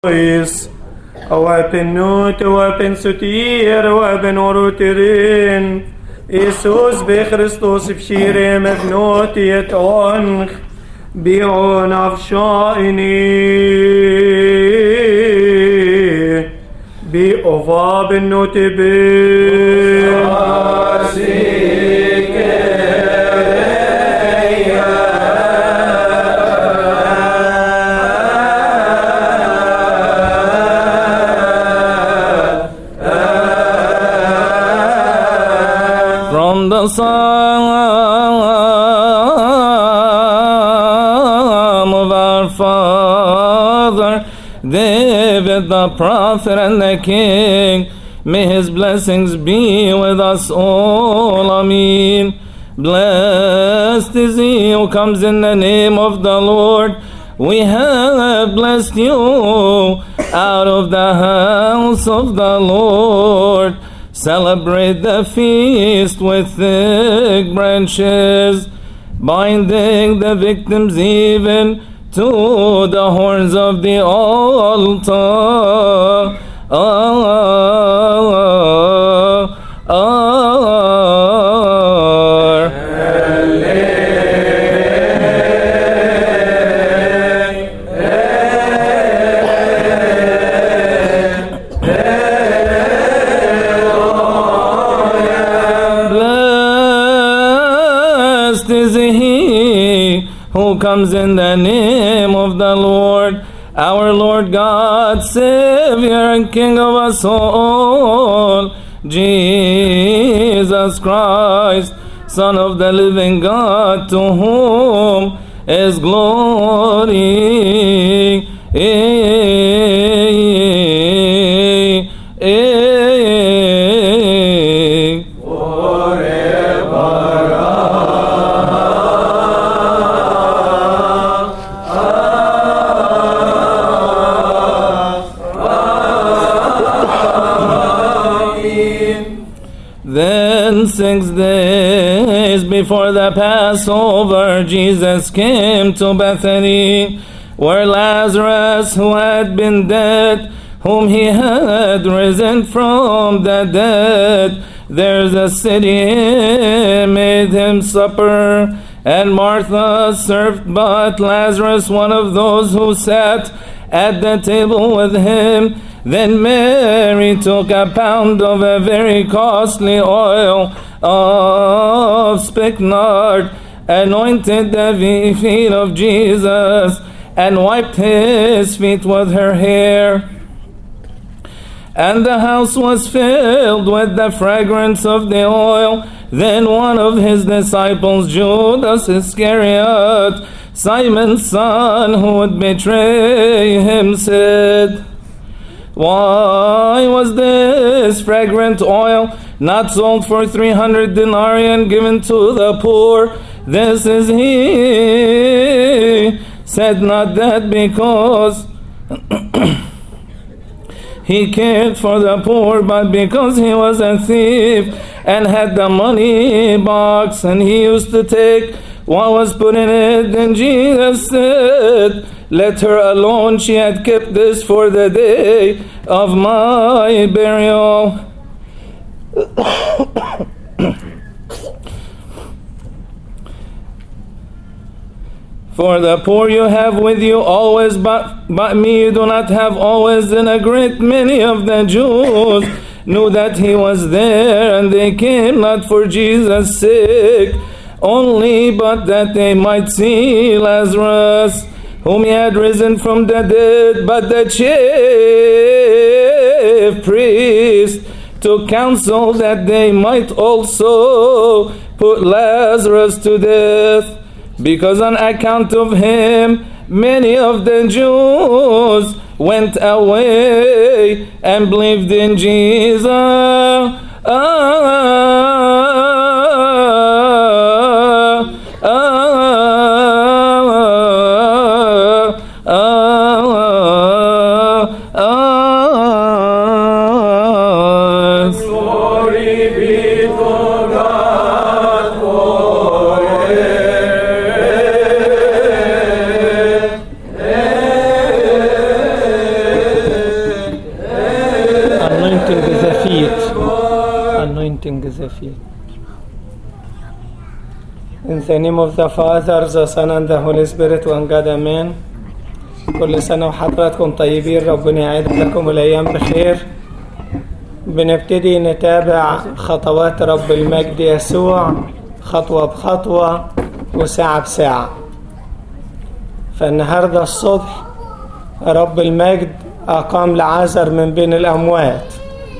Ois, Open nut, open sutir, open oruterin. Isus be Christus bshire mevnot yet onch, bi'on avshaini. Bi'ova ben From the Psalm of our Father David the prophet and the king. May his blessings be with us all. Amen. Blessed is he who comes in the name of the Lord. We have blessed you out of the house of the Lord. Celebrate the feast with thick branches, binding the victims even to the horns of the altar. Ah, ah, Blessed is he who comes in the name of the Lord, our Lord God, Savior and King of us all, Jesus Christ, Son of the living God, to whom is glory. Then six days before the Passover, Jesus came to Bethany, where Lazarus, who had been dead, whom he had risen from the dead, there's a city made him supper. And Martha served but Lazarus, one of those who sat at the table with him. Then Mary took a pound of a very costly oil of spikenard, anointed the feet of Jesus, and wiped his feet with her hair. And the house was filled with the fragrance of the oil. Then one of his disciples, Judas Iscariot, Simon's son, who would betray him, said, Why was this fragrant oil not sold for 300 denarii and given to the poor? This is he. Said not that because he cared for the poor, but because he was a thief and had the money box, and he used to take what was put in it. Then Jesus said, Let her alone. She had kept this for the day of my burial. For the poor you have with you always, but, but me you do not have always. And a great many of the Jews knew that he was there, and they came not for Jesus' sake only, but that they might see Lazarus, whom he had risen from the dead. But the chief priest took counsel that they might also put Lazarus to death, because on account of him many of the Jews went away and believed in Jesus. Glory be to God forever. anointing the feet. In the name of the Father, the Son, and the Holy Spirit, one God, Amen. كل سنة وحضراتكم طيبين ربنا يعيد لكم الأيام بخير بنبتدي نتابع خطوات رب المجد يسوع خطوة بخطوة وساعة بساعة فالنهاردة الصبح رب المجد أقام لعازر من بين الأموات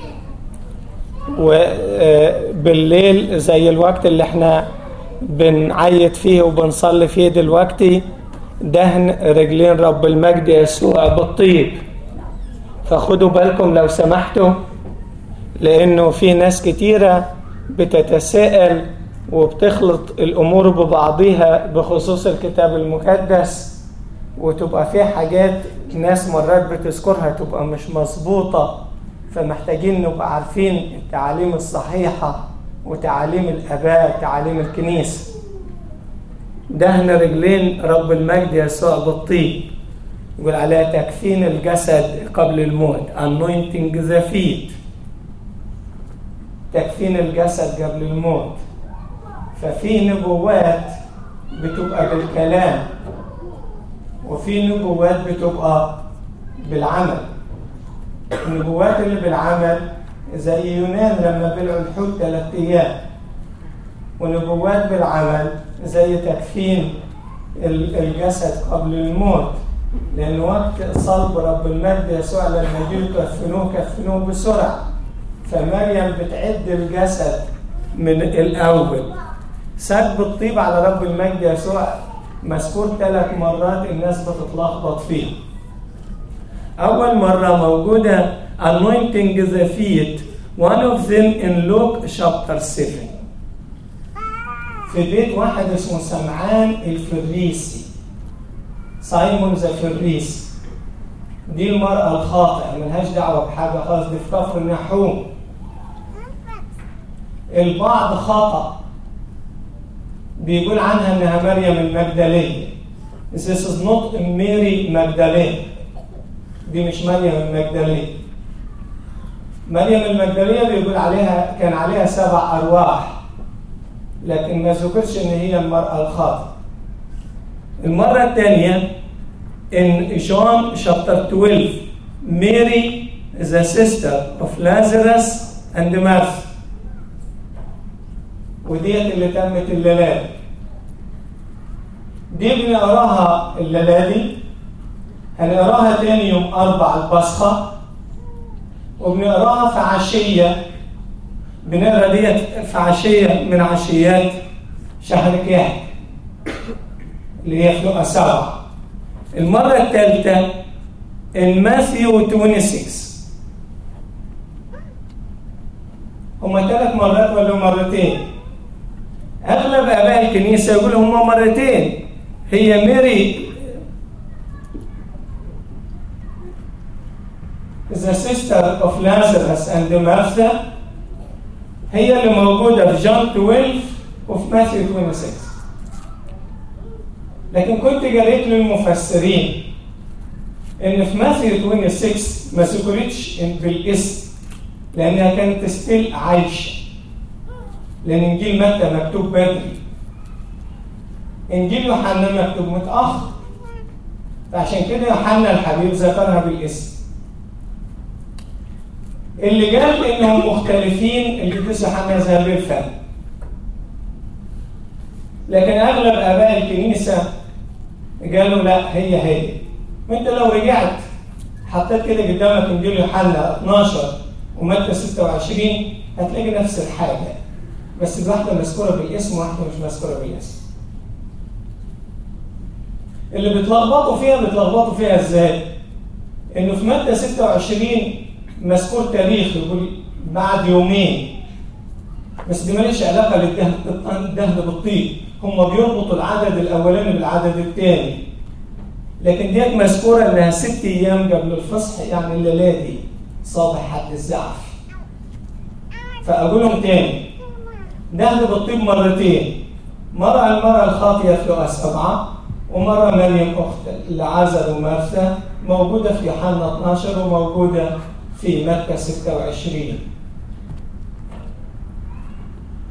وبالليل زي الوقت اللي احنا بنعيد فيه وبنصلي فيه دلوقتي دهن رجلين رب المجد يسوع بالطيب فخدوا بالكم لو سمحتوا لانه في ناس كتيرة بتتساءل وبتخلط الامور ببعضيها بخصوص الكتاب المقدس وتبقى في حاجات ناس مرات بتذكرها تبقى مش مظبوطة فمحتاجين نبقى عارفين التعاليم الصحيحة وتعاليم الآباء تعاليم الكنيسة دهن رجلين رب المجد يسوع بالطيب يقول عليها تكفين الجسد قبل الموت anointing the feet تكفين الجسد قبل الموت ففي نبوات بتبقى بالكلام وفي نبوات بتبقى بالعمل النبوات اللي بالعمل زي يونان لما بلعوا الحوت ثلاث ايام ونبوات بالعمل زي تكفين الجسد قبل الموت لأن وقت صلب رب المجد يسوع لما جيوا كفنوه كفنوه بسرعة فمريم بتعد الجسد من الأول سكب الطيب على رب المجد يسوع مذكور ثلاث مرات الناس بتتلخبط فيه أول مرة موجودة anointing the feet one of them in Luke chapter 7 في بيت واحد اسمه سمعان الفريسي سايمون ذا فريسي دي المرأة الخاطئة ملهاش دعوة بحاجة خالص دي في كفر النحوم البعض خطأ بيقول عنها انها مريم المجدلية This is not Mary Magdalene دي مش مريم المجدلية مريم المجدلية بيقول عليها كان عليها سبع أرواح لكن ما ذكرش ان هي المرأة الخاطئة المرة الثانية in John chapter 12 Mary the sister of Lazarus and Martha وديت اللي تمت الليلة دي بنقراها الليلة دي هنقراها تاني يوم أربع البصخة وبنقراها في عشية بنقرا ديت في عشية من عشيات شهر كاهن اللي هي في لقا سبعة المرة الثالثة in ماثيو 26 هما ثلاث مرات ولا مرتين أغلب آباء الكنيسة يقولوا هما مرتين هي ميري the sister of Lazarus and Martha هي اللي موجودة في جون 12 وفي ماثيو 26 لكن كنت قريت للمفسرين ان في ماثيو 26 ما ذكرتش بالاسم لانها كانت ستيل عايشه لان انجيل متى مكتوب بدري انجيل يوحنا مكتوب متاخر فعشان كده يوحنا الحبيب ذكرها بالاسم اللي قال انهم مختلفين القديس يوحنا ذهب الفم لكن اغلب اباء الكنيسه قالوا لا هي هي وانت لو رجعت حطيت كده قدامك انجيل يوحنا 12 ومتى 26 هتلاقي نفس الحاجه بس الواحده مذكوره بالاسم وواحده مش مذكوره بالاسم اللي بيتلخبطوا فيها بيتلخبطوا فيها ازاي؟ انه في متى 26 مذكور تاريخ يقول بعد يومين بس دي ماليش علاقه للدهن الدهن بالطيب هم بيربطوا العدد الاولاني بالعدد الثاني لكن ديت مذكوره انها ست ايام قبل الفصح يعني الليله دي صباح حد الزعف فاقولهم تاني دهن بالطيب مرتين مره المراه الخاطيه في لقا سبعه ومره مريم اخت لعازر ومارثا موجوده في يوحنا 12 وموجوده في متى 26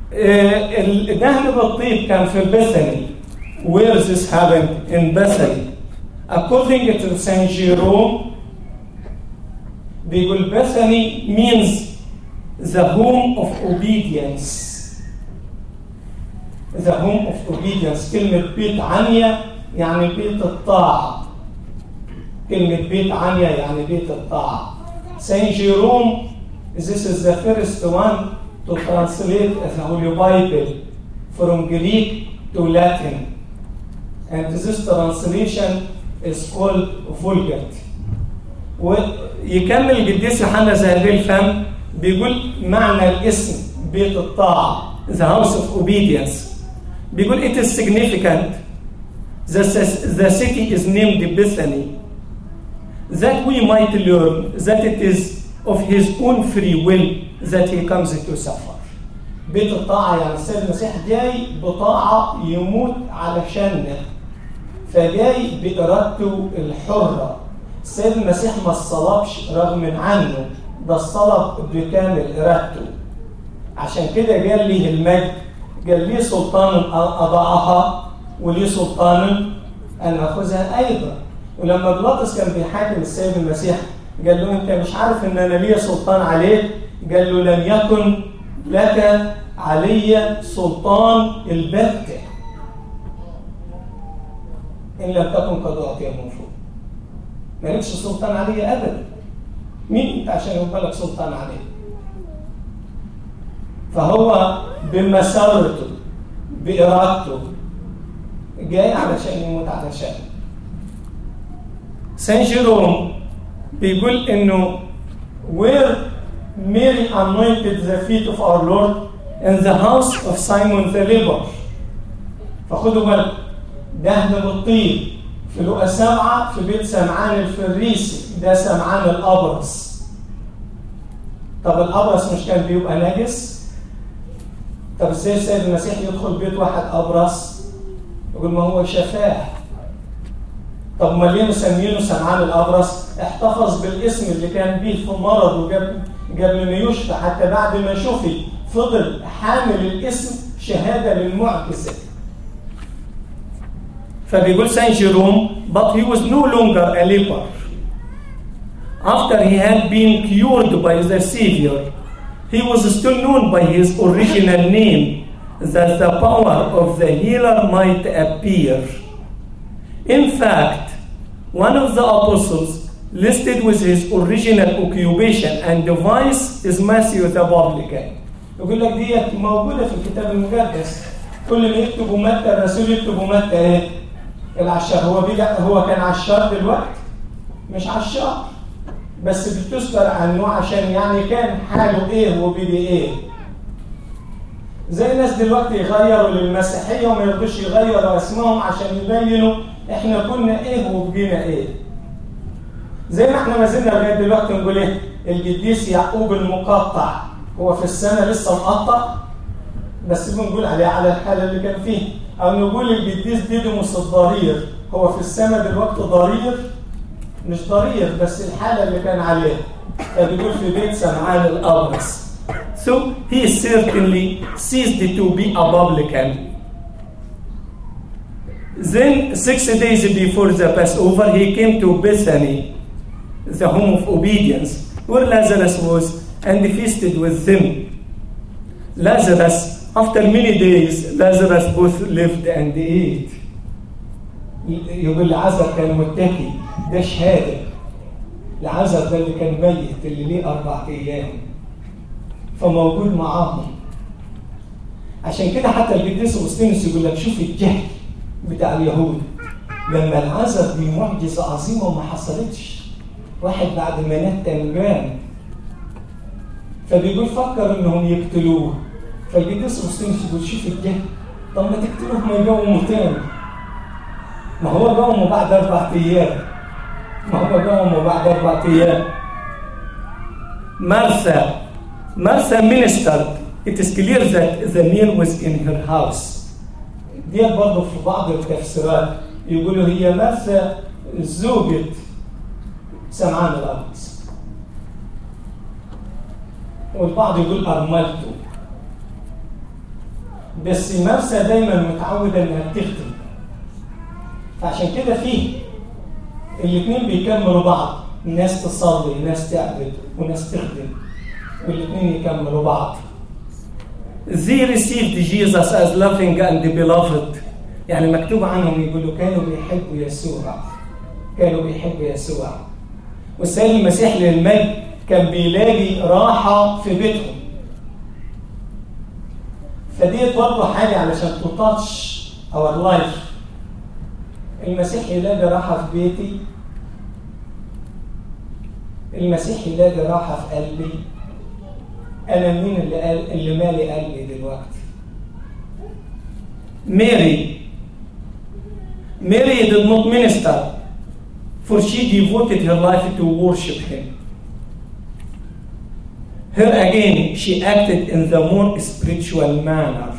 آه، الدهن بالطيب كان في بثني where this happened in Bethany according to Saint Jerome بيقول Bethany means the home of obedience the home of obedience كلمة بيت عنيا يعني بيت الطاعة كلمة بيت عنيا يعني بيت الطاعة Saint Jerome this is the first one to translate the Holy Bible from Greek to Latin and this translation is called Vulgate ويكمل القديس يوحنا ذهبي الفم بيقول معنى الاسم بيت الطاعة the house of obedience بيقول it is significant the, the city is named Bethany that we might learn that it is of his own free will that he comes to suffer بيت الطاعة يعني السيد المسيح جاي بطاعة يموت علشاننا فجاي بإرادته الحرة السيد المسيح ما الصلبش رغم عنه ده الصلب بكامل إرادته عشان كده قال لي المجد قال لي سلطان أضعها ولي سلطان أن أخذها أيضا ولما بيلاطس كان بيحاكم السيد المسيح قال له أنت مش عارف إن أنا ليا سلطان عليك قال له لم يكن لك علي سلطان البتة إن لم تكن قد أعطي من فوق مالكش سلطان علي أبدا مين أنت عشان يبقى لك سلطان عليه فهو بمسارته بإرادته جاي علشان يموت علشان سان جيروم بيقول انه where Mary anointed the feet of our Lord in the house of Simon the leper فخدوا بالك دهن بالطيب في لقا سبعة في بيت سمعان الفريسي ده سمعان الأبرص طب الأبرص مش كان بيبقى نجس طب ازاي السيد المسيح يدخل بيت واحد أبرص يقول ما هو شفاه طب ما ليه مسمينه سمعان الابرص احتفظ بالاسم اللي كان بيه في مرض وجاب قبل ما يشفى حتى بعد ما شفي فضل حامل الاسم شهاده للمعجزه فبيقول سان جيروم but he was no longer a leper after he had been cured by the Savior he was still known by his original name that the power of the healer might appear in fact, one of the apostles listed with his original occupation and device is Matthew the publican. يقول لك ديت موجوده في الكتاب المقدس كل ما يكتبوا متى الرسول يكتبوا متى ايه؟ العشار هو بيجا هو كان عشار دلوقتي مش عشار بس بتذكر عنه عشان يعني كان حاله ايه وبيدي ايه زي الناس دلوقتي يغيروا للمسيحيه وما يرضوش يغيروا اسمهم عشان يبينوا احنا كنا ايه وبقينا ايه زي ما احنا ما زلنا لغايه دلوقتي نقول ايه القديس يعقوب المقطع هو في السنه لسه مقطع بس بنقول عليه على الحاله اللي كان فيه او نقول القديس ديدموس الضرير هو في السماء دلوقتي ضرير مش ضرير بس الحاله اللي كان عليها فبيقول في بيت سمعان الابرص So he certainly ceased to be a publican. Then, six days before the Passover, he came to Bethany, the home of obedience, where Lazarus was, and feasted with them. Lazarus, after many days, Lazarus both lived and ate. يقول لعازر كان متكي ده شهاده لعازر ده اللي كان ميت اللي ليه اربع ايام فموجود معاهم عشان كده حتى القديس اغسطينوس يقول لك شوف الجهل بتاع اليهود لما العزب دي معجزه عظيمه وما حصلتش واحد بعد ما مات تنجان فبيقول فكر انهم يقتلوه فالقديس اغسطينوس يقول شوف الجهل طب ما تقتلوه ما يقوموا تاني ما هو قوموا بعد اربع ايام ما هو قوموا بعد اربع ايام مرثا Martha ministered. It is clear that the meal was in her house. ديت برضه في بعض التفسيرات يقولوا هي مرثا زوجة سمعان الأبرص. والبعض يقول أرملته. بس مرسى دايما متعودة انها بتخدم فعشان كده فيه الاثنين بيكملوا بعض ناس تصلي ناس تعبد وناس تخدم والاثنين يكملوا بعض They received Jesus as loving and beloved يعني مكتوب عنهم يقولوا كانوا بيحبوا يسوع كانوا بيحبوا يسوع والسيد المسيح للمجد كان بيلاقي راحة في بيتهم فديت برضه حاجة علشان تطاتش اور لايف المسيح يلاقي راحة في بيتي المسيح يلاقي راحة في قلبي أنا مين اللي قال اللي مالي قلبي دلوقتي ماري Mary did not minister for she devoted her life to worship him. Here again, she acted in the more spiritual manner.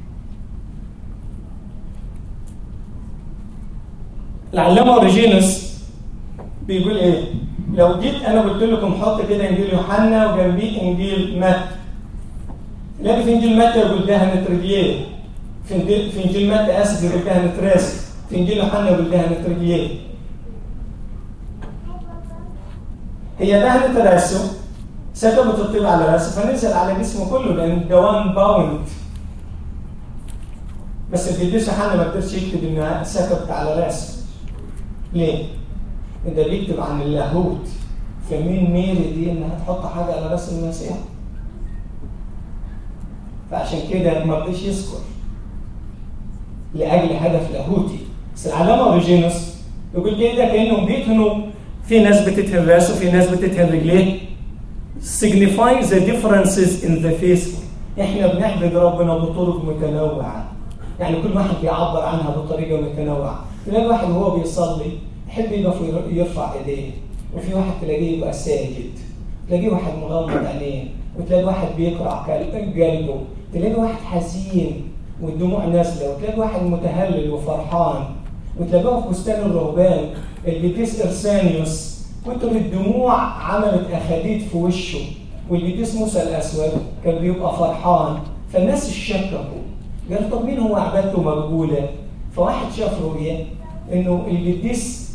العلامة أوريجينوس بيقول إيه؟ لو جيت أنا قلت لكم حط كده إنجيل يوحنا وجنبيه إنجيل متى. تلاقي في إنجيل متى يقول دهنة رجليه. في إنجيل في إنجيل متى آسف يقول دهنة راسه. في إنجيل يوحنا يقول دهنة رجليه. هي دهنة راسه سكبت الطيب على راسه فنزل على جسمه كله لأن ده 1 باوند. بس القديس يوحنا ما قدرش يكتب إنها سكبت على راسه. ليه؟ ده بيكتب عن اللاهوت فمين ميري دي انها تحط حاجه على راس المسيح فعشان كده ما رضيش يذكر لاجل هدف لاهوتي بس العلامه اوريجينوس يقول كده كانهم بيدهنوا في ناس بتدهن راسه في ناس بتدهن رجليه signifying the differences in the faith احنا بنعبد ربنا بطرق متنوعه يعني كل واحد بيعبر عنها بطريقه متنوعه تلاقي واحد وهو بيصلي يحب يقف يرفع ايديه وفي واحد تلاقيه يبقى ساجد تلاقيه واحد مغمض عينيه وتلاقي واحد بيقرع قلبه تلاقي واحد حزين والدموع نازله وتلاقي واحد متهلل وفرحان وتلاقيه في بستان الرهبان القديس ارسانيوس كتر الدموع عملت اخاديد في وشه والقديس موسى الاسود كان بيبقى فرحان فالناس اشككوا قالوا طب مين هو عبادته مقبوله فواحد شاف رؤيه انه القديس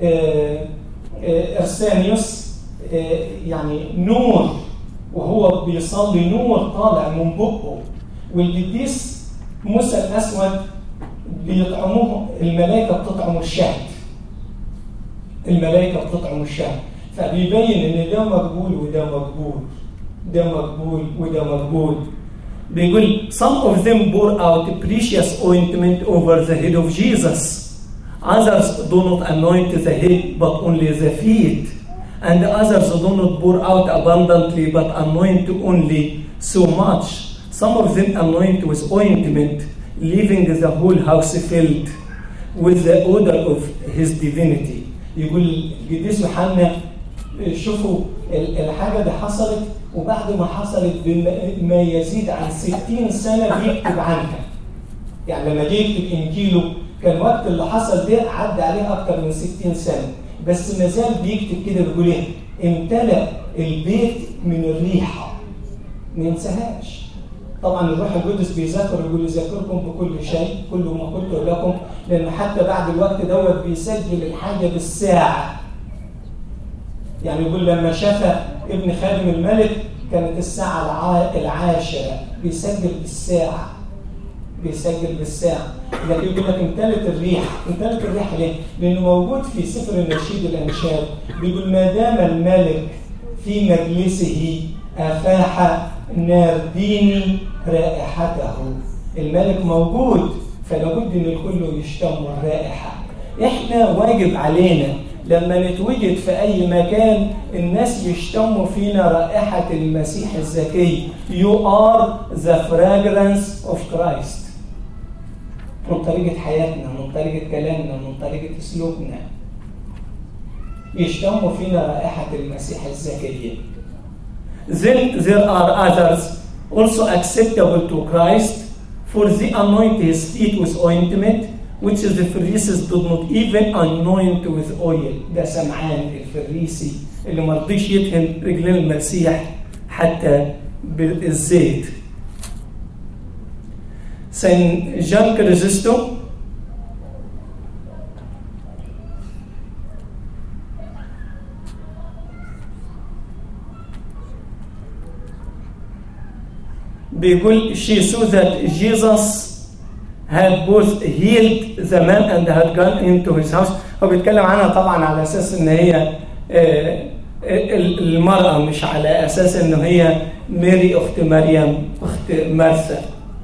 ارسانيوس يعني نور وهو بيصلي نور طالع من بقه والقديس موسى الاسود بيطعموه الملائكه بتطعم الشهد الملائكه بتطعم الشهد فبيبين ان ده مقبول وده مقبول ده مقبول وده مقبول بيقول some of them bore out precious ointment over the head of Jesus Others do not anoint the head but only the feet. And others do not pour out abundantly but anoint only so much. Some of them anoint with ointment, leaving the whole house filled with the odor of his divinity. يقول القديس يوحنا شوفوا الحاجة دي حصلت وبعد ما حصلت بما يزيد عن 60 سنة بيكتب عنها. يعني لما جه يكتب إنجيله كان وقت اللي حصل ده عدى عليه اكتر من 60 سنه بس ما زال بيكتب كده بيقول ايه امتلأ البيت من الريحه ما ينساهاش طبعا الروح القدس بيذكر يقول يذكركم بكل شيء كل ما قلت لكم لان حتى بعد الوقت دوت بيسجل الحاجه بالساعه يعني يقول لما شاف ابن خادم الملك كانت الساعه العاشره بيسجل بالساعه بيسجل بالساعة لكن يقول لك امتلت الريح امتلت الريح ليه؟ لأنه موجود في سفر النشيد الأنشاد بيقول ما دام الملك في مجلسه أفاح نارديني رائحته الملك موجود فلابد ان الكل يشتم الرائحة احنا واجب علينا لما نتوجد في اي مكان الناس يشتموا فينا رائحة المسيح الزكي You are the fragrance of Christ من طريقة حياتنا من طريقة كلامنا من طريقة اسلوبنا يشتموا فينا رائحة المسيح الزكية Then there are others also acceptable to Christ for they anoint his feet with ointment which the Pharisees did not even anoint with oil ده سمعان الفريسي اللي ما رضيش يدهن رجلين المسيح حتى بالزيت سان جان كريزيستو بيقول she saw that Jesus had both healed the man and had gone into his house هو بيتكلم عنها طبعا على اساس ان هي آه، المرأة مش على اساس ان هي ماري اخت مريم اخت مرثا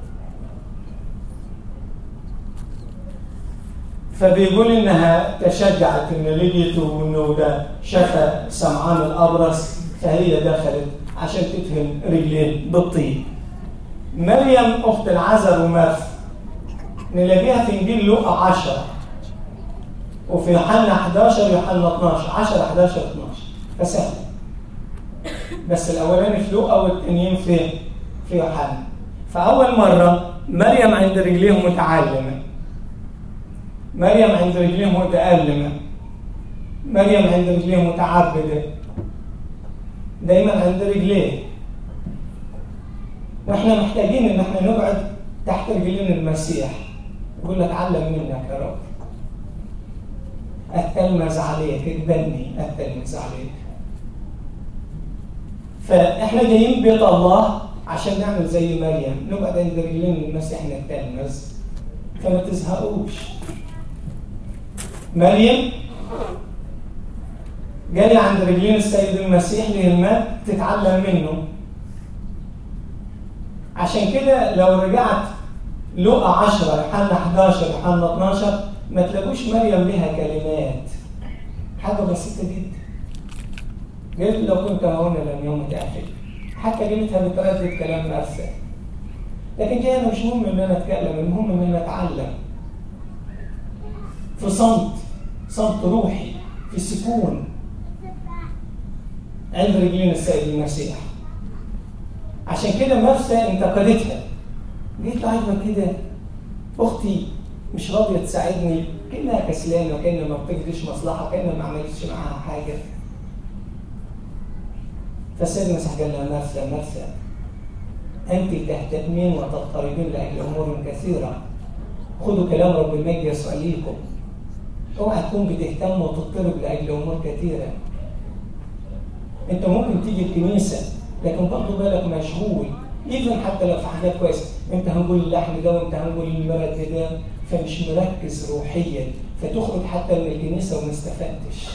فبيقول انها تشجعت ان لقيته وانه ده شفى سمعان الابرص فهي دخلت عشان تدهن رجليه بالطين مريم اخت العذر ومرثا نلاقيها في انجيل لوقا 10 وفي يوحنا 11 يوحنا 12 10 11 12 فسهل بس الاولاني في لوقا والتانيين في في يوحنا فاول مره مريم عند رجليه متعلمه مريم عند رجليه متألمة مريم عند رجليه متعبدة دايما عند رجليه واحنا محتاجين ان احنا نقعد تحت رجلين المسيح يقول لك علم منك يا رب اتلمذ عليك اتبني اتلمذ عليك فاحنا جايين بيت الله عشان نعمل زي مريم نقعد عند رجلين المسيح نتلمذ فما تزهقوش مريم جالي عند رجلين السيد المسيح للماء تتعلم منه عشان كده لو رجعت لقى 10 يوحنا 11 يوحنا 12 ما تلاقوش مريم لها كلمات حاجه بسيطه جدا قالت لو كنت هنا لم يوم تأخر حتى قالتها بتردد كلام مرسى لكن جاي انا مش مهم ان انا اتكلم المهم ان انا اتعلم في صمت صمت روحي في سكون عند رجلين السيد المسيح عشان كده مرسى انتقدتها جيت لعجبة كده اختي مش راضيه تساعدني كانها كسلانه وكانها ما بتجريش مصلحه كانها ما عملتش معاها حاجه فالسيد المسيح قال لها مرسى مرسى انت تهتمين وتضطربين لاجل امور كثيره خذوا كلام رب المجد يسوع ليكم اوعى تكون بتهتم وتضطرب لاجل امور كثيره انت ممكن تيجي الكنيسه لكن برضه بالك مشغول ايفن حتى لو في حاجات كويسه انت هنقول اللحم ده وانت هنقول المرد ده فمش مركز روحيا فتخرج حتى من الكنيسه وما استفدتش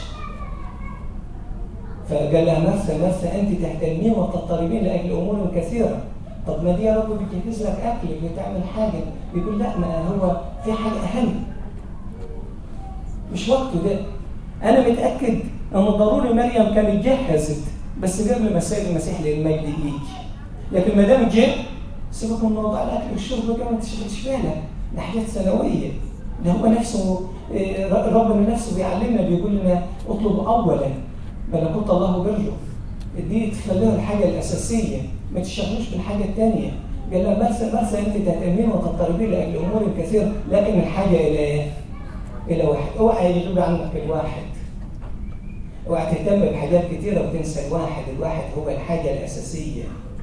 فقال لها نفسه نفسه انت تهتمين وتضطربين لاجل امور كثيره طب ما دي يا رب بتجهز لك اكل بتعمل حاجه بيقول لا ما هو في حاجه اهم مش وقته ده انا متاكد ان ضروري مريم كانت جهزت بس قبل ما السيد المسيح للمجد يجي لكن ما دام جه سيبك من موضوع الاكل والشرب ده ما تشغلش بالك ده حاجات سنويه ده هو نفسه ربنا نفسه بيعلمنا بيقول لنا اطلب اولا ملكوت الله بره دي تخليها الحاجه الاساسيه ما تشغلوش بالحاجه الثانيه قال لها مرسى مرسى انت تهتمين وتضطربين لاجل امور كثيره لكن الحاجه الى ايه؟ الى واحد اوعى يغيب عنك الواحد اوعى تهتم بحاجات كثيره وتنسى الواحد الواحد هو الحاجه الاساسيه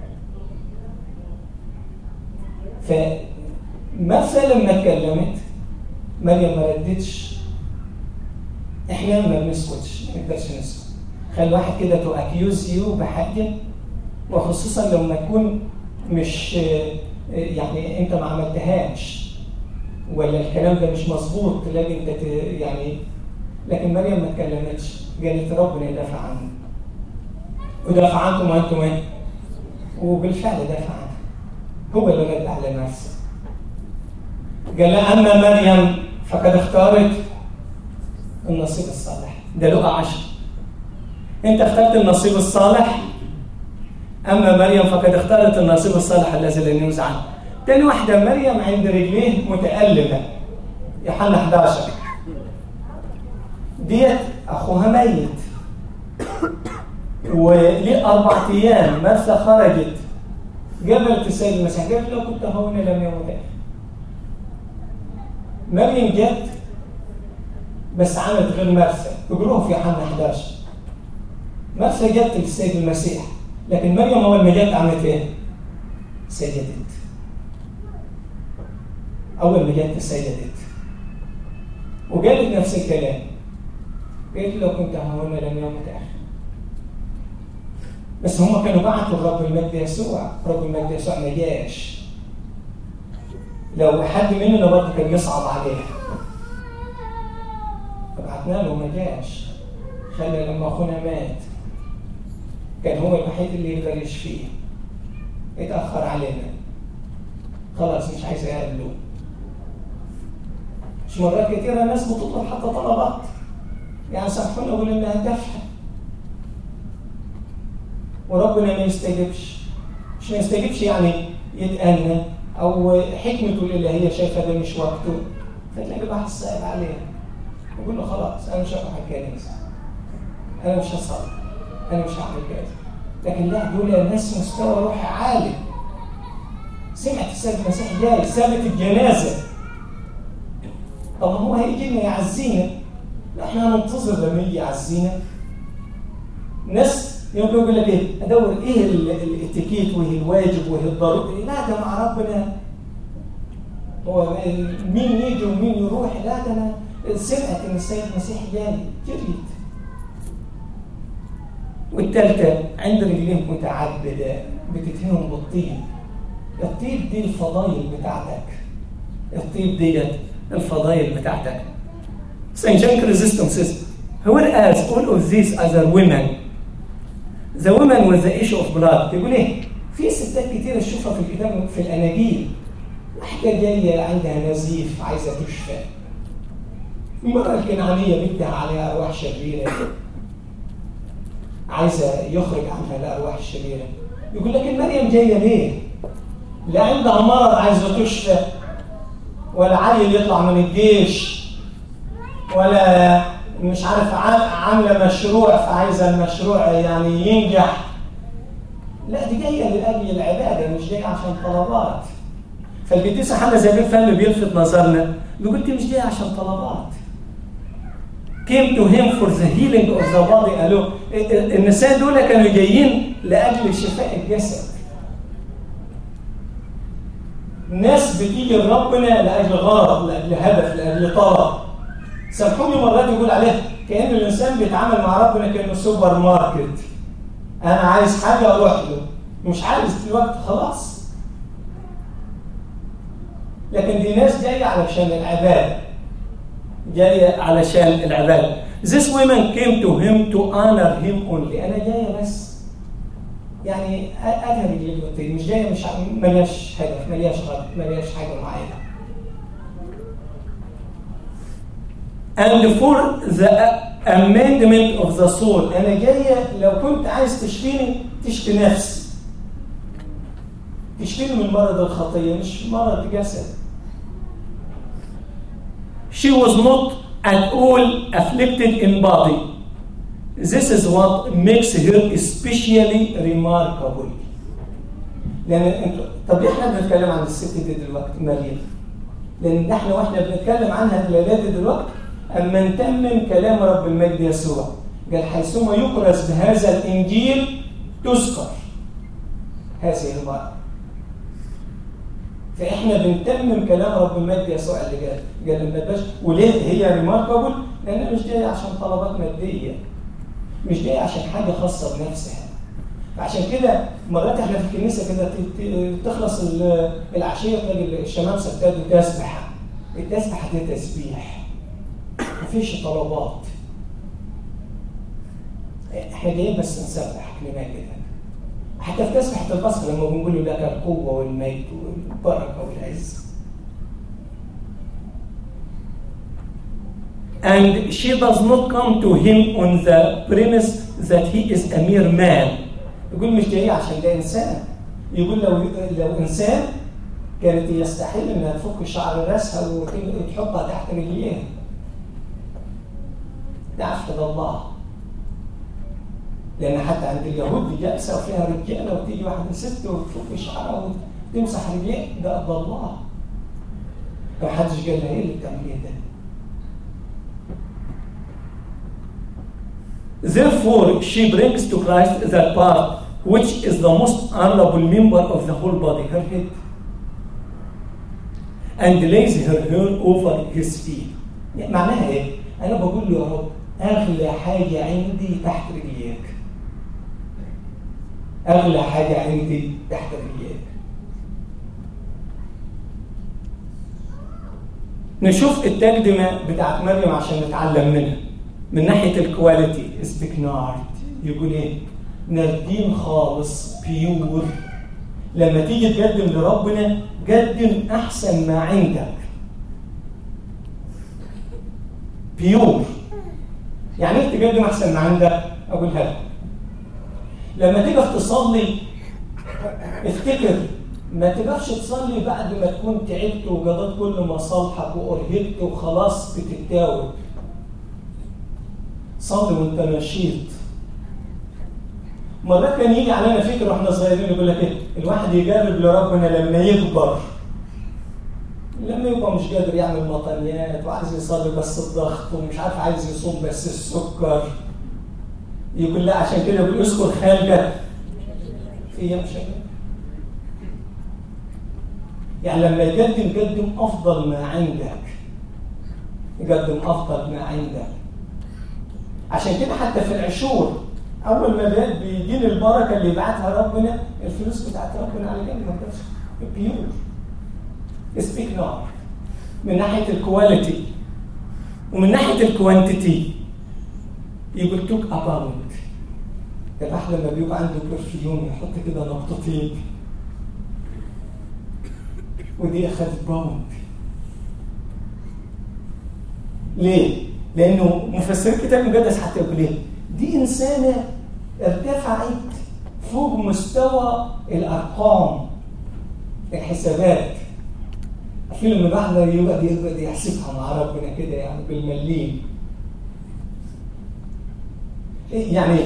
فمرسى لما اتكلمت مريم ما ردتش احنا ما بنسكتش ما نقدرش نسكت خلي واحد كده تو اكيوز يو بحاجه وخصوصا لما تكون مش يعني انت ما عملتهاش ولا الكلام ده مش مظبوط تلاقي انت يعني لكن مريم ما اتكلمتش قالت ربنا يدافع عنه ودافع عنكم وانتم ايه؟ وبالفعل دافع عنه هو اللي رد على نفسه قال لها اما مريم فقد اختارت النصيب الصالح ده لقى عشر انت اخترت النصيب الصالح اما مريم فقد اختارت النصيب الصالح الذي لن ينزع عنه تاني واحده مريم عند رجليه متألمه يوحنا 11 ديت اخوها ميت وليه اربع ايام مرسى خرجت قابلت السيد المسيح قالت لو كنت هون لم يموت مريم جت بس عملت غير مرسى يقولوها في يوحنا 11 مرسى جت للسيد المسيح لكن مريم اول ما جت عملت ايه؟ سجدت اول ما جت تسيدت وقالت نفس الكلام قالت لو كنت هنا لم يمت اخي بس هم كانوا بعتوا الرب المجد يسوع رب المجد يسوع ما جاش لو حد مننا برضه كان يصعب عليها فبعتنا له ما جاش خلى لما اخونا مات كان هو الوحيد اللي يقدر يشفيه اتاخر علينا خلاص مش عايز اقابله مش مرات كتيره ناس بتطلب حتى طلبات يعني سامحونا اقول انها تافهه وربنا ما يستجيبش مش ما يستجيبش يعني يتأنى او حكمته اللي هي شايفه ده مش وقته فتلاقي واحد صعب عليها يقول له خلاص انا مش هروح الكنيسه انا مش هصلي انا مش هعمل كذا لكن لا دول ناس مستوى روحي عالي سمعت السيد المسيح جاي سابت الجنازه طب هو هيجي لنا يعزينا لا احنا هننتظر لما يجي يعزينا ناس يوم يقول لك ايه ادور ايه الاتيكيت وايه الواجب وايه الضروري لا ده مع ربنا هو مين يجي ومين يروح لا ده انا سمعت ان السيد المسيح جاي جريت والثالثة عند رجلين متعبدة بتتهنهم بالطين الطيب دي الفضايل بتاعتك الطيب دي الفضايل بتاعتك Saint John Chrysostom says whereas all of these other women the women with the issue of blood بيقول ايه في ستات كتير تشوفها في الكتاب في الاناجيل واحده جايه عندها نزيف عايزه تشفى المرأة الكنعانية بدها عليها أرواح شريرة عايزة يخرج عنها الأرواح الشريرة يقول لك مريم جاية ليه؟ لا عندها مرض عايزة تشفى ولا عيل يطلع من الجيش ولا مش عارف عاملة مشروع فعايزة المشروع يعني ينجح لا دي جاية لأجل العبادة مش جاية عشان طلبات فالقديسة حنا زي ما بيلفت نظرنا بيقول دي مش جاية عشان طلبات came to him for the healing of the body alone النساء دول كانوا جايين لأجل شفاء الجسد ناس بتيجي لربنا لأجل غرض لأجل هدف لأجل طلب سامحوني مرات يقول عليه كأن الإنسان بيتعامل مع ربنا كأنه سوبر ماركت أنا عايز حاجة أروح له مش عايز دلوقتي خلاص لكن دي ناس جاية علشان العبادة جاية علشان العبادة This women came to him to honor him only أنا جاية بس يعني أذهب رجلي مش جاية مش ملياش هدف ملياش غرض ملياش حاجة معينة And for the amendment of the soul أنا جاية لو كنت عايز تشفيني تشفي نفسي تشفيني من مرض الخطية مش مرض جسد She was not at all afflicted in body. This is what makes her especially remarkable. لأن انتوا طب احنا بنتكلم عن الست دي دلوقتي مريم. لأن احنا واحنا بنتكلم عنها دلوقتي دلوقتي أما نتمم كلام رب المجد يسوع. قال حيثما يكرز بهذا الإنجيل تذكر هذه المرأة. فاحنا بنتمم كلام رب المجد يسوع اللي قال قال لما تبقاش وليه هي ريماركابل لانها مش جايه عشان طلبات ماديه مش جايه عشان حاجه خاصه بنفسها فعشان كده مرات احنا في الكنيسه كده تخلص العشيه تلاقي الشمامسه ابتدوا تسبح التسبحه دي تسبيح مفيش طلبات احنا جايين بس نسبح كلمات كده حتى في تسبحة البصر لما بنقول له لك القوة والميت والبركة والعز And she does not come to him on the premise that he is a mere man. يقول مش جاي عشان ده إنسان. يقول لو لو إنسان كانت يستحيل إنها تفك شعر راسها وتحطها تحت رجليها. ده عفة الله. لان حتى عند اليهود دي جلسه وفيها رجاله وتيجي واحده ست وتفك شعرها وتمسح رجليها ده قضى الله ما حدش قال لها ايه اللي بتعمليه ده Therefore, she brings to Christ that part which is the most honorable member of the whole body, her head. and lays her hair over his feet يعني معناها ايه؟ انا بقول له يا رب اغلى حاجه عندي تحت رجليك اغلى حاجه عندي تحت رجليك نشوف الترجمه بتاعت مريم عشان نتعلم منها من ناحيه الكواليتي سبيكنارد يقول ايه؟ نردين خالص بيور لما تيجي تقدم لربنا قدم احسن ما عندك بيور يعني ايه تقدم احسن ما عندك اقولها لك لما تقف تصلي افتكر ما تقفش تصلي بعد ما تكون تعبت وقضيت كل مصالحك وارهقت وخلاص بتتاوب صلي وانت نشيط مرات كان يجي علينا فكره واحنا صغيرين يقول لك ايه الواحد يجرب لربنا لما يكبر لما يبقى مش قادر يعمل مطنيات وعايز يصلي بس الضغط ومش عارف عايز يصوم بس السكر يقول لا عشان كده يقول اذكر خالقك في ايام شباب يعني لما يقدم يقدم افضل ما عندك يقدم افضل ما عندك عشان كده حتى في العشور اول ما بقى بيجيني البركه اللي يبعتها ربنا الفلوس بتاعت ربنا على جنب ما بيور سبيك نار من ناحيه الكواليتي ومن ناحيه الكوانتيتي يقول توك اباوند الواحد لما بيبقى عنده برفيوم يحط كده نقطتين ودي اخذت باوند ليه؟ لانه مفسر الكتاب المقدس حتى يقول ايه؟ دي انسانه ارتفعت فوق مستوى الارقام الحسابات في لما الواحد يقعد يقعد يحسبها مع ربنا كده يعني بالمليم يعني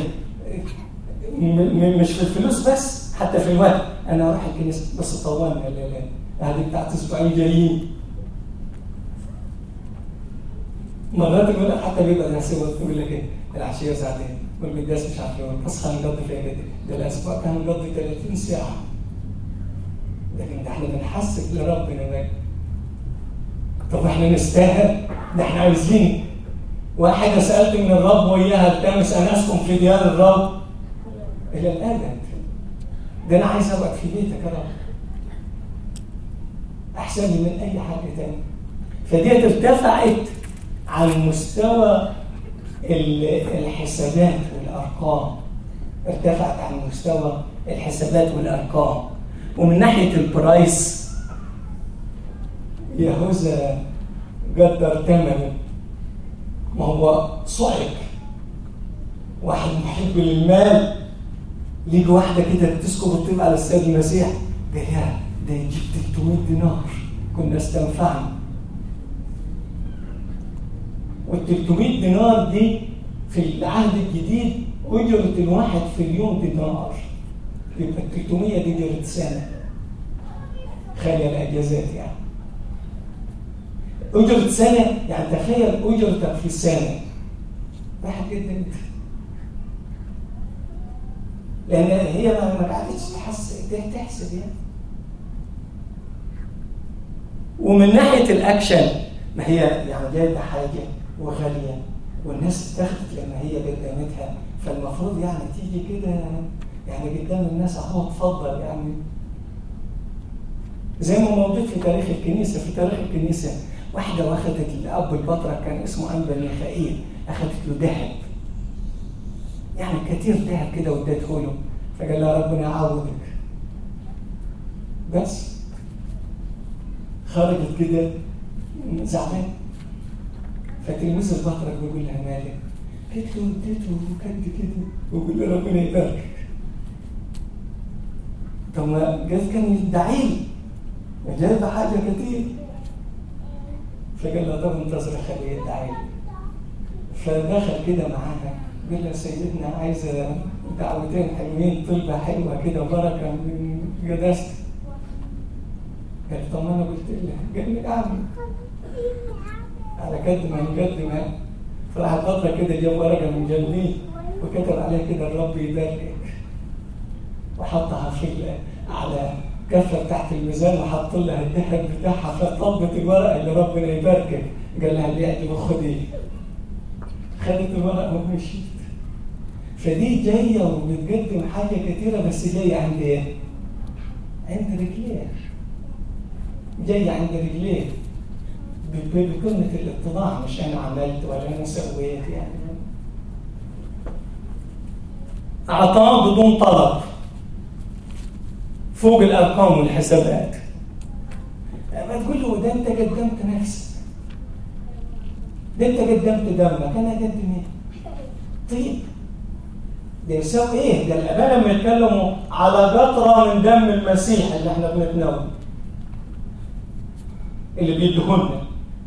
مش في الفلوس بس حتى في الوقت انا اروح الكنيسه بس طولنا لا لا هذه بتاعت اسبوعين جايين مرات يقول لك حتى بيبقى يحسبها يقول لك ايه العشيه ساعتين والمداس مش عارف ايه بس هنقضي فيها كده ده الاسبوع كان نقضي 30 ساعه لكن ده احنا بنحسب لربنا بقى طب احنا نستاهل ده احنا عايزين واحدة سألت من الرب وإياها التمس أن أسكن في ديار الرب إلى الأبد ده أنا عايز أقعد في بيتك يا رب أحسن لي من أي حاجة تاني فديت ارتفعت عن مستوى الحسابات والأرقام ارتفعت عن مستوى الحسابات والأرقام ومن ناحية البرايس يهوذا قدر ثمنه ما هو صعق واحد محب للمال ليجي واحدة كده تسكب الطيب على السيد المسيح قال يا ده يجيب 300 دينار كنا استنفعنا وال 300 دينار دي في العهد الجديد أجرة الواحد في اليوم دينار يبقى ال 300 دي أجرة سنة خلي الأجازات يعني أجرة سنة يعني تخيل أجرتك في السنة واحد جدا انت لأن هي ما قعدتش تحس تحسب يعني ومن ناحية الأكشن ما هي يعني جايبة حاجة وغالية والناس اتخذت لما هي قدمتها فالمفروض يعني تيجي كده يعني قدام الناس اهو اتفضل يعني زي ما موجود في تاريخ الكنيسه في تاريخ الكنيسه واحده واخدت الاب البطرك كان اسمه انبا ميخائيل اخذت له ذهب يعني كتير ذهب كده واديته له فقال لها ربنا يعوضك بس خرجت كده زعلان فتلميذ البطرك بيقول لها مالك قالت له اديته وكد كده ويقول له ربنا يباركك طب ما جاز كان يدعي لي جاز حاجه كتير فقال لها طب انتظر خليه يدعي لي فدخل كده معاها قال لها سيدنا عايزه دعوتين حلوين طلبه حلوه كده بركه من قداستك قالت طب ما انا قلت لها قال لي اعمل على قد ما نقدم فراح فترة كده جاب ورقة من جنبيه وكتب عليها كده الرب يبارك وحطها في على كفه بتاعت الميزان وحط لها الذهب بتاعها فطبت الورقه اللي ربنا يباركك قال لها اللي يعجبك خدي خدت الورقه ومشيت فدي جايه وبتقدم حاجه كتيره بس جايه عند ايه؟ عند رجليه جايه عند رجليه بكلمة الاتضاع مش أنا عملت ولا أنا سويت يعني عطاء بدون طلب فوق الأرقام والحسابات ما تقول له ده أنت قدمت نفسك ده أنت قدمت دمك أنا أقدم إيه؟ طيب ده يساوي إيه؟ ده الآباء لما يتكلموا على قطرة من دم المسيح اللي إحنا بنتناول اللي بيدهنا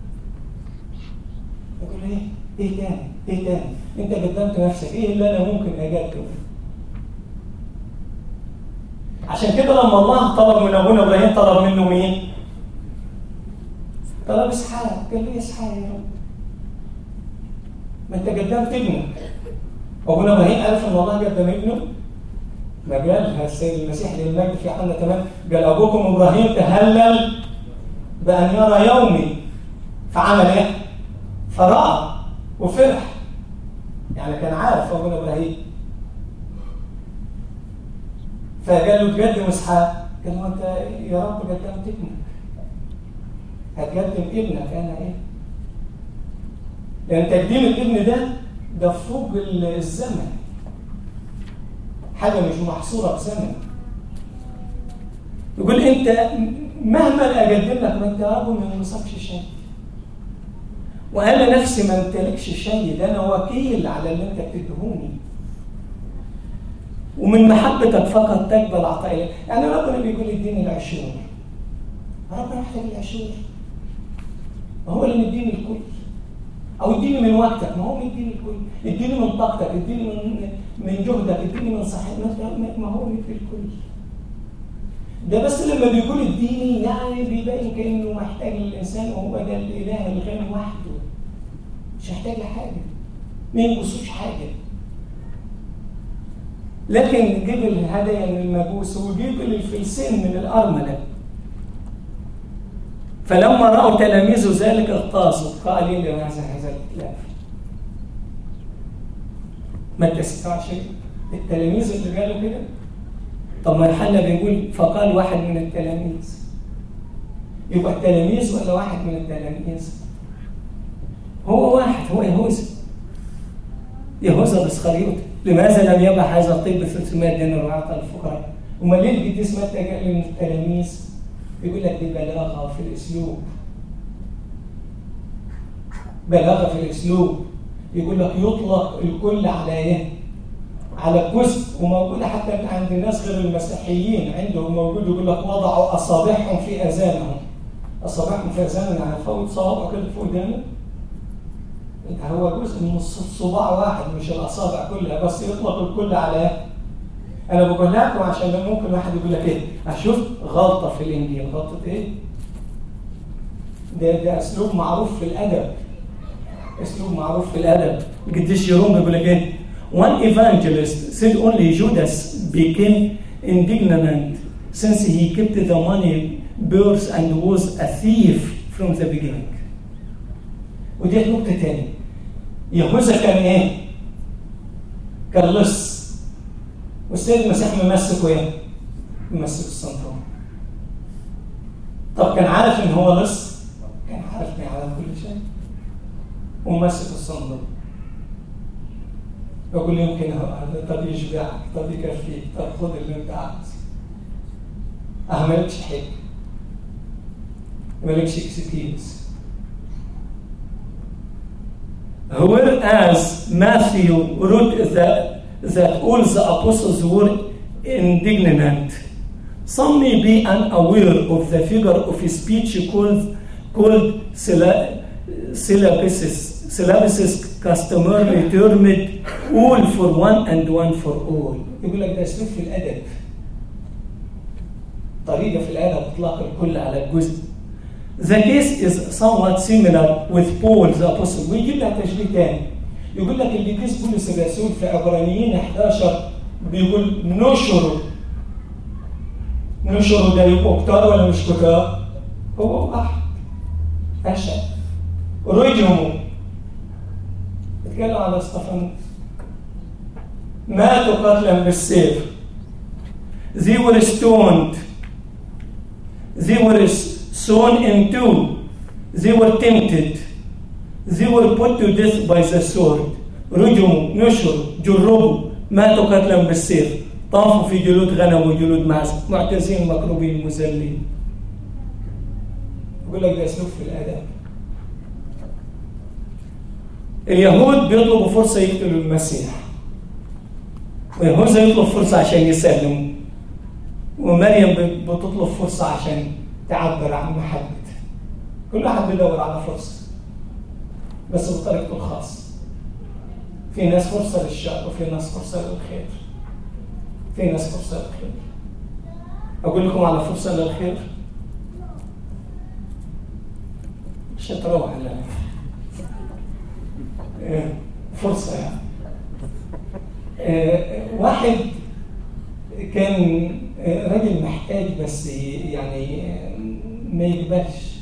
يقول ايه ايه تاني ايه تاني انت قدمت نفسك ايه اللي انا ممكن اقدمه عشان كده لما الله طلب من ابونا ابراهيم طلب منه مين طلب اسحاق قال له اسحاق يا رب ما انت قدمت ابنك ابونا ابراهيم عرف ان الله قدم ابنه ما قالها السيد المسيح للمجد في حنا تمام قال ابوكم ابراهيم تهلل بان يرى يومي فعمل ايه فراى وفرح يعني كان عارف ابونا ابراهيم فقال له تقدم اسحاق قال له انت يا رب قدمت ابنك هتقدم ابنك انا ايه لان تقديم الابن ده ده فوق الزمن حاجه مش محصوره بزمن يقول انت مهما اقدم لك ما انت يا رب ما ينصبش شيء وانا نفسي ما امتلكش شيء ده انا وكيل على اللي انت بتدهوني ومن محبتك فقط تقبل عطائي يعني ربنا بيقول اديني العشور ربنا يحتاج العشور ما هو اللي مديني الكل او اديني من وقتك ما هو مديني الكل اديني من طاقتك اديني من من جهدك اديني من صحتك ما هو مدي الكل ده بس لما بيقول اديني يعني بيبين كانه محتاج للانسان وهو ده الاله الغني وحده مش محتاج لحاجه ما ينقصوش حاجه لكن جيب الهدايا من المجوس وجيب الفلسين من الارمله فلما راوا تلاميذه ذلك اغتاظوا قائلين لماذا هذا الاتلاف ما انت شيء التلاميذ اللي قالوا كده طب ما الحل بيقول فقال واحد من التلاميذ يبقى التلاميذ ولا واحد من التلاميذ هو واحد هو يهوذا يهوذا الاسخريوط لماذا لم يبع هذا الطب 300 دينار ويعطى الفقراء امال ليه القديس متى قال من التلاميذ يقول لك دي بلاغه في الاسلوب بلاغه في الاسلوب يقول لك يطلق الكل على ايه على جزء وموجوده حتى عند الناس غير المسيحيين عندهم موجود يقول لك وضعوا اصابعهم في اذانهم اصابعهم في اذانهم يعني فوت صوابعه كده فوق ودانه هو جزء من صباع واحد مش الاصابع كلها بس يطلق الكل على ايه انا بقول لكم عشان ممكن واحد يقول لك ايه اشوف غلطه في الانجيل غلطه ايه ده ده اسلوب معروف في الادب اسلوب معروف في الادب القديس يروم بيقول لك ايه One evangelist said only Judas became indignant since he kept the money purse and was a thief from the beginning. ودي نقطة تانية يهوذا كان ايه؟ كان لص والسيد المسيح ممسكه ايه؟ ممسك السلطان طب كان عارف ان هو لص؟ كان عارف ان يعلم كل شيء وممسك الصندوق يقول يمكن طب يشبعك طب يكفيك طب خد اللي انت عايزه اه مالكش حاجه مالكش اكسكيوز Whereas Matthew wrote that, that all the apostles were indignant. Some may be unaware of the figure of speech called, called syllabuses, syllabuses customarily termed all for one and one for all. يقول لك ده اسلوب في الادب. طريقه في الادب اطلاق الكل على الجزء. The case is somewhat similar with Paul the apostle ويجيب لها تشبيه تاني يقول لك اللي قيس بولس الرسول في عبرانيين 11 بيقول نشر نشروا ده يبقوا كتار ولا مش كتار هو واحد أشع رجموا اتكلم على استفانوس ماتوا قتلا بالسيف they were stoned they were sown in two they were tempted they were put to death by the sword رجموا نشروا جربوا ماتوا قتلا بالسيف طافوا في جلود غنم وجلود معز معتزين مكروبين مذلين يقول لك ده اسلوب في الاداب اليهود بيطلبوا فرصه يقتلوا المسيح ويهوذا يطلب فرصه عشان يسلموا ومريم بتطلب فرصه عشان تعبر عن محبته كل واحد بيدور على فرصه بس بطريقته الخاصه في ناس فرصه للشر وفي ناس فرصه للخير في ناس فرصه للخير اقول لكم على فرصه للخير مش هتروح لا فرصة يعني واحد كان راجل محتاج بس يعني ما يقبلش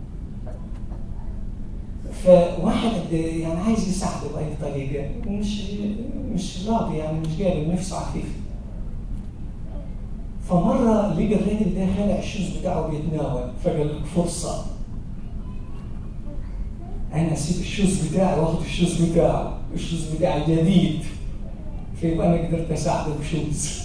فواحد يعني عايز يساعده بأي طريقة ومش مش راضي يعني مش قادر نفسه عفيف فمرة لقى الراجل ده خلع الشوز بتاعه بيتناول فقال لك فرصة انا اسيب الشوز بتاعي واخد الشوز بتاعه الشوز بتاعي جديد فيبقى انا قدرت اساعده بشوز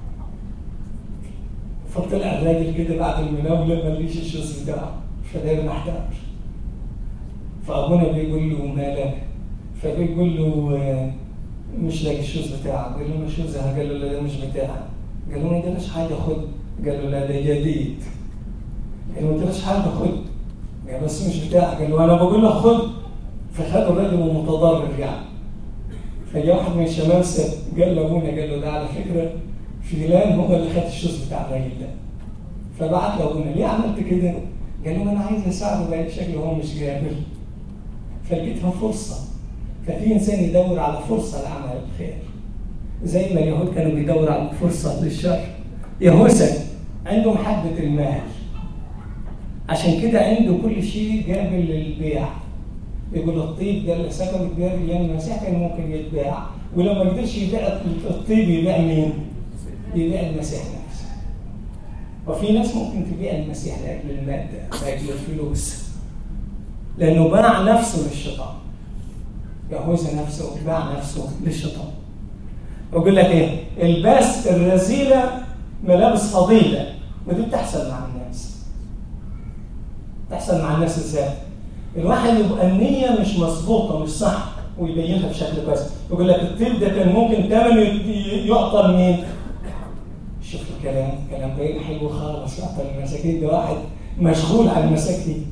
فطلع الراجل كده بعد المناوله ما ليش الشوز بتاعه فداير محتاج فابونا بيقول له مالك فبيقول له مش لاقي الشوز بتاعك قال له ما شوز قال له لا ده مش بتاعك قال له ما اداناش حاجه خد قال له لا ده جديد قال له ما اداناش حاجه خد يعني بس مش بتاعك قال له انا بقول له خد فخد الراجل متضرر يعني فجاء واحد من الشباب قال لابونا قال له ده على فكره فلان هو اللي خد الشوز بتاع الراجل ده فبعت لابونا ليه عملت كده؟ قال له انا عايز اساعده بقى شكله هو مش قابل فلقيتها فرصه ففي انسان يدور على فرصه لعمل الخير زي ما اليهود كانوا بيدوروا على فرصه للشر يهوذا عنده محبه المال عشان كده عنده كل شيء قابل للبيع يقول الطيب ده اللي سكنه بير ايام المسيح كان ممكن يتباع ولو ما قدرش يبيع الطيب يبيع مين؟ يبيع المسيح نفسه وفي ناس ممكن تبيع المسيح لاجل الماده لاجل الفلوس لانه باع نفسه للشيطان يهوذا نفسه باع نفسه للشيطان بقول لك ايه؟ الباس الرذيله ملابس فضيله ودي بتحصل مع الناس تحصل مع الناس ازاي؟ الواحد يبقى النية مش مظبوطة مش صح ويبينها بشكل كويس يقول لك الطب ده كان ممكن ثمنه يعطى لمين؟ شوف الكلام كلام باين حلو خالص يعطى للمساكين ده واحد مشغول على المساكين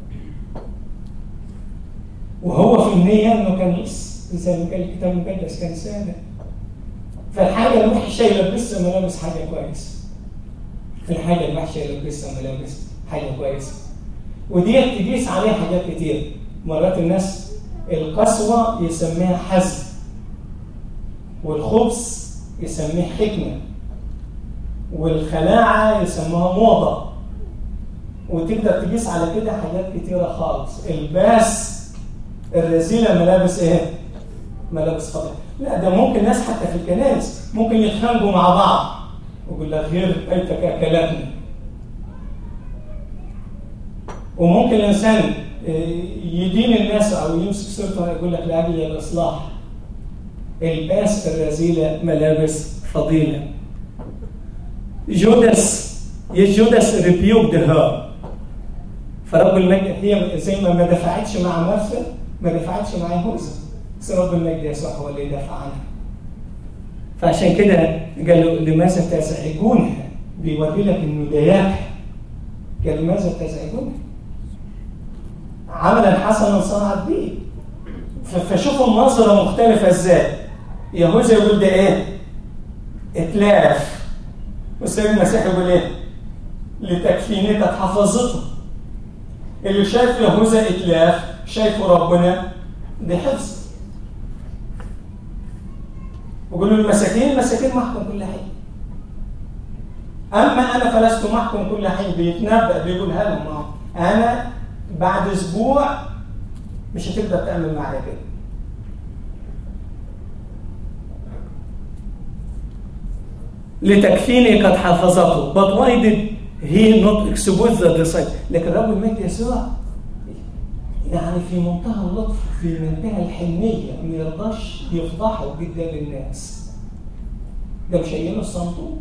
وهو في النية انه كان لص زي ما كان الكتاب المقدس كان سادة فالحاجة الوحشة يلبسها ملابس حاجة كويس الحاجة الوحشة يلبسها ملابس حاجة كويسة وديت تقيس عليها حاجات كتير مرات الناس القسوة يسميها حزم والخبث يسميه حكمة والخلاعة يسموها موضة وتقدر تقيس على كده حاجات كتيرة خالص الباس الرذيلة ملابس ايه؟ ملابس فضل لا ده ممكن ناس حتى في الكنائس ممكن يتخانقوا مع بعض ويقول لك غير بيتك اكلتني وممكن الانسان يدين الناس او يمسك سلطه يقول لك لاجل الاصلاح الباس الرذيله ملابس فضيله جودس جودس ريبيوك هير فرب المجد هي زي ما ما دفعتش مع مرثا ما دفعتش مع يهوذا بس رب المجد يسوع هو اللي دافع عنها فعشان كده قال له لماذا تزعجونها بيوري لك انه ضياع قال لماذا تزعجونها عملا حسنا صنعت به فشوفوا النظرة مختلفة ازاي يهوذا يقول ده ايه اتلاف والسيد المسيح يقول ايه لتكفينتك حفظته اللي شايف يهوذا اتلاف شايفه ربنا ده حفظ ويقول له المساكين المساكين محكم كل حاجه اما انا فلست معكم كل حين بيتنبأ بيقولها لهم اه انا بعد اسبوع مش هتقدر تعمل معايا كده لتكفيني قد حفظته but why did he not expose the disciple لكن رب المجد يسوع يعني في منتهى اللطف في منتهى الحنية ما يرضاش يفضحه جدا للناس ده مش قايل الصندوق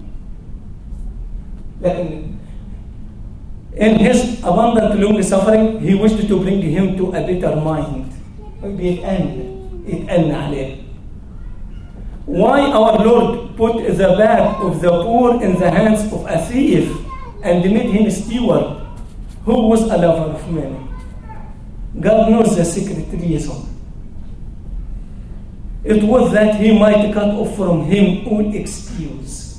لكن in his abundant long suffering he wished to bring him to a better mind بيتأن يتأن عليه why our Lord put the bag of the poor in the hands of a thief and made him steward who was a lover of money God knows the secret reason. It was that he might cut off from him all excuse.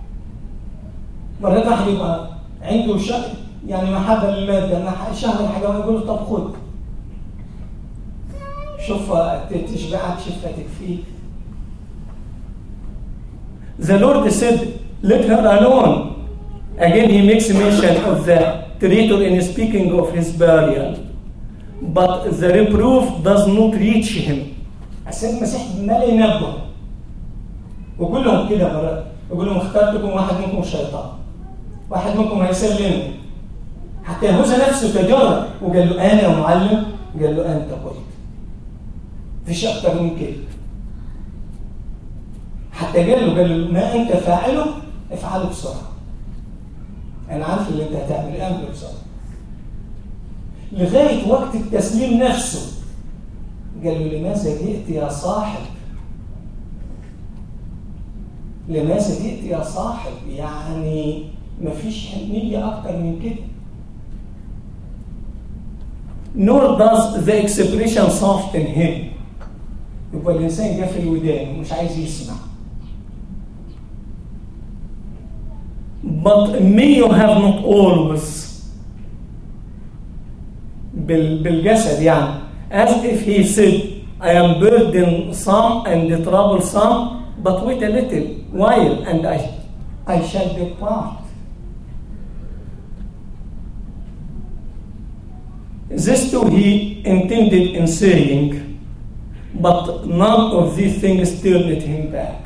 مرات واحد يبقى عنده شهر يعني محبة للمادة أنا شهر الحاجة يقول له طب خد شوف تشبعك شوف تكفيك The Lord said, let her alone. Again, he makes mention of the traitor in speaking of his burial. but the reproof does not reach him السيد المسيح ما ينبه وكلهم كده مرات يقول لهم اخترتكم واحد منكم الشيطان واحد منكم هيسلمني حتى يهوذا نفسه تجرأ وقال له انا يا معلم قال له انت قلت مفيش اكتر من كده حتى قال له قال له ما انت فاعله افعله بسرعه انا عارف اللي انت هتعمل اعمله بسرعه لغاية وقت التسليم نفسه قال له لماذا جئت يا صاحب لماذا جئت يا صاحب يعني مفيش حنية أكتر من كده nor does the expression soften him يبقى الإنسان جاء في الودان ومش عايز يسمع but may you have not always بالجسد يعني as if he said I am burdensome and troublesome but wait a little while and I, I shall depart this too he intended in saying but none of these things turned him back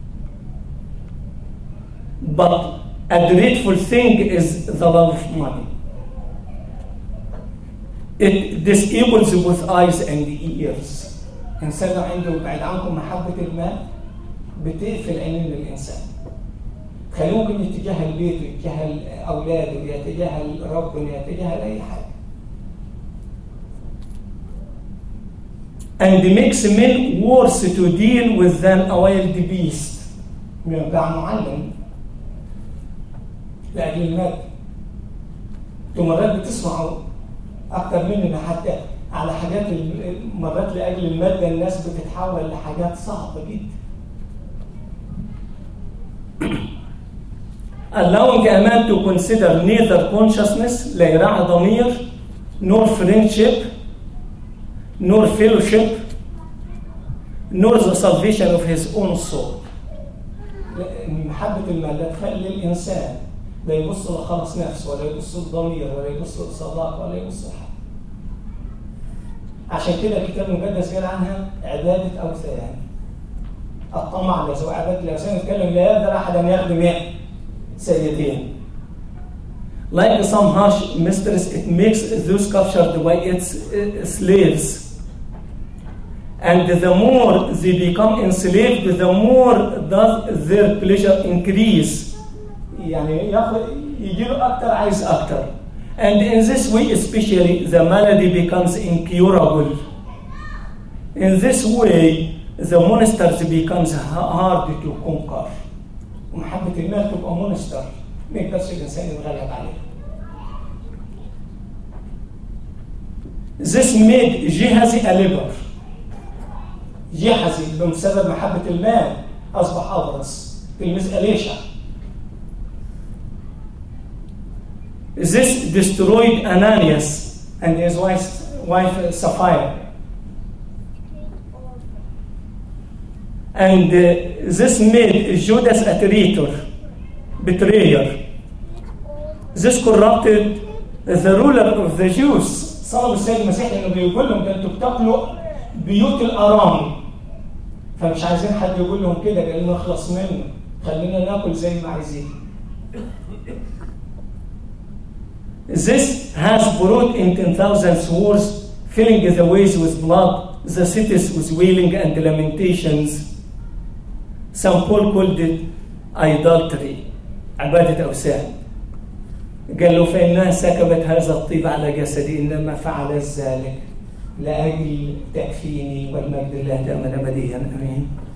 but a dreadful thing is the love of money it disables both eyes and ears إنسان لو عنده بعد عنكم محبة المال بتقفل عينين الإنسان خليه ممكن يتجاهل بيته يتجاهل أولاده يتجاهل ربنا يتجاهل أي حاجة and makes men worse to deal with than a wild beast بقى معلم لأجل المادة انتوا مرات بتسمعوا اكتر مننا حتى على حاجات مرات لاجل الماده الناس بتتحول لحاجات صعبه جدا allowing a man to consider neither consciousness لا يراعي ضمير nor friendship nor fellowship nor the salvation of his own soul محبة المال لا تخلي الإنسان لا يبص لخلص نفسه ولا يبص للضمير ولا يبص للصداقة ولا يبص لحد عشان كده الكتاب المقدس قال عنها عبادة أوثان الطمع ليس عبادة الأوثان يتكلم لا يقدر أحد أن يخدم سيدين Like some harsh mistress, it makes those captured by its slaves. And the more they become enslaved, the more does their pleasure increase. يعني ياخد يجي له اكتر عايز اكتر and in this way especially the malady becomes incurable in this way the monsters becomes hard to conquer ومحبة المال تبقى مونستر ما يقدرش الانسان يتغلب عليها This made Gehazi a leper. جحزي بسبب محبة المال أصبح أبرص تلميذ أليشع This destroyed Ananias and his wife, wife Sapphira. And uh, this made Judas a traitor, betrayer. This corrupted the ruler of the Jews صلب السيد المسيح انه بيقول لهم ده انتوا بتاكلوا بيوت الارام فمش عايزين حد يقول لهم كده قال لنا نخلص منه خلينا ناكل زي ما عايزين This has brought in 10,000 wars, filling the ways with blood, the cities with wailing and lamentations. St. Paul called it idolatry, عبادة أوثان. قال له فإنها سكبت هذا الطيب على جسدي إنما فعلت ذلك لأجل تكفيني والمجد لله دائما أبديا آمين.